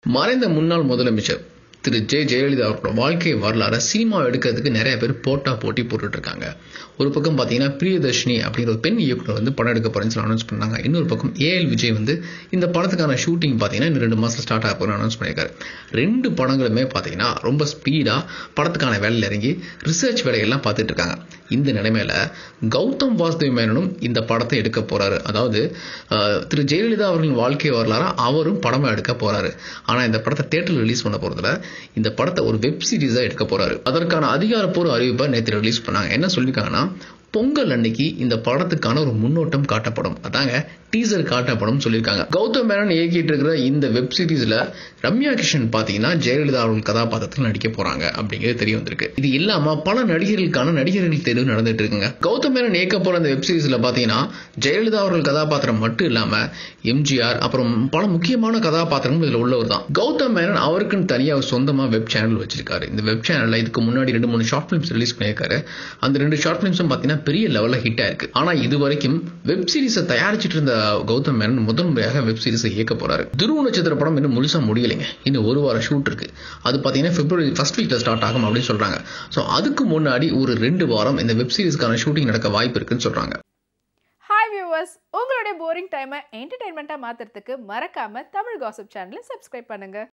மறைந்த முன்னாள் முதலமைச்சர் திரு ஜெ ஜெயலலிதா அவர்களோட வாழ்க்கை வரலாறு சினிமா எடுக்கிறதுக்கு நிறைய பேர் போட்டா போட்டி போட்டுட்டு இருக்காங்க ஒரு பக்கம் பார்த்தீங்கன்னா பிரியதர்ஷினி அப்படிங்கிற ஒரு பெண் இயக்குனர் வந்து படம் எடுக்க போறேன்னு சொல்லி அனௌன்ஸ் பண்ணாங்க இன்னொரு பக்கம் ஏஎல் விஜய் வந்து இந்த படத்துக்கான ஷூட்டிங் பார்த்தீங்கன்னா இன்னும் ரெண்டு மாசம் ஸ்டார்ட் ஆக போகிறேன் அனௌன்ஸ் பண்ணியிருக்காரு ரெண்டு படங்களுமே பார்த்தீங்கன்னா ரொம்ப ஸ்பீடாக படத்துக்கான வேலையில் இறங்கி ரிசர்ச் வேலைகள்லாம் பார்த்துட்டு இருக்காங்க இந்த நிலைமையில கௌதம் வாசுதேவ் மேனனும் இந்த படத்தை எடுக்க போறாரு அதாவது அஹ், திரு ஜெயலலிதா அவர்களின் வாழ்க்கை வரலாறு அவரும் படமா எடுக்க போறாரு ஆனா இந்த படத்தை தேட்டரில் ரிலீஸ் பண்ண போறதுல இந்த படத்தை ஒரு வெப் சீரிஸா எடுக்க போறாரு அதற்கான அதிகாரப்பூர்வ அறிவிப்பை நேற்று ரிலீஸ் பண்ணாங்க என்ன சொல்லியிருக்காங்கன்னா பொங்கல் அன்னைக்கு இந்த படத்துக்கான ஒரு முன்னோட்டம் காட்டப்படும் அதாங்க டீசர் காட்டப்படும் சொல்லியிருக்காங்க கௌதம் மேனன் இயக்கிட்டு இருக்கிற இந்த வெப் சீரிஸ்ல ரம்யா கிருஷ்ணன் பாத்தீங்கன்னா ஜெயலலிதா அவர்கள் கதாபாத்திரத்தில் நடிக்க போறாங்க அப்படிங்கிறது தெரிய வந்திருக்கு இது இல்லாம பல நடிகர்களுக்கான நடிகர்கள் தேர்வு நடந்துட்டு இருக்குங்க கௌதம் மேனன் இயக்க போற இந்த வெப் சீரிஸ்ல பாத்தீங்கன்னா ஜெயலலிதா அவர்கள் கதாபாத்திரம் மட்டும் இல்லாம எம்ஜிஆர் அப்புறம் பல முக்கியமான கதாபாத்திரங்கள் இதுல உள்ளவர் தான் கௌதம் மேனன் அவருக்குன்னு தனியா ஒரு சொந்தமா வெப் சேனல் வச்சிருக்காரு இந்த வெப் சேனல்ல இதுக்கு முன்னாடி ரெண்டு மூணு ஷார்ட் பிலிம்ஸ் ரிலீஸ் பண்ணியிருக்காரு அந்த ரெண்டு ஷார்ட் பிலிம்ஸும் பாத்தீங்கன்னா பெரிய லெவல்ல ஹிட் ஆயிருக்கு ஆனா இது வரைக்கும் வெப் சீரிஸை தயாரிச்சிட்டு இருந்த கௌதம் மேனன் முதல் முறையாக வெப் சீரிஸை இயக்க போறாரு துருவ நட்சத்திர படம் இன்னும் முழுசா முடியலைங்க இன்னும் ஒரு வாரம் ஷூட் இருக்கு அது பாத்தீங்கன்னா பிப்ரவரி ஃபர்ஸ்ட் வீக்ல ஸ்டார்ட் ஆகும் அப்படின்னு சொல்றாங்க ஸோ அதுக்கு முன்னாடி ஒரு ரெண்டு வாரம் இந்த வெப் சீரிஸ்க்கான ஷூட்டிங் நடக்க வாய்ப்பு இருக்குன்னு சொல்றாங்க ஹாய் வியூவர்ஸ் உங்களுடைய போரிங் டைமை என்டர்டைன்மெண்ட்டாக மாற்றுறதுக்கு மறக்காம தமிழ் காசிப் சேனலை சப்ஸ்கிரைப் பண்ணுங்க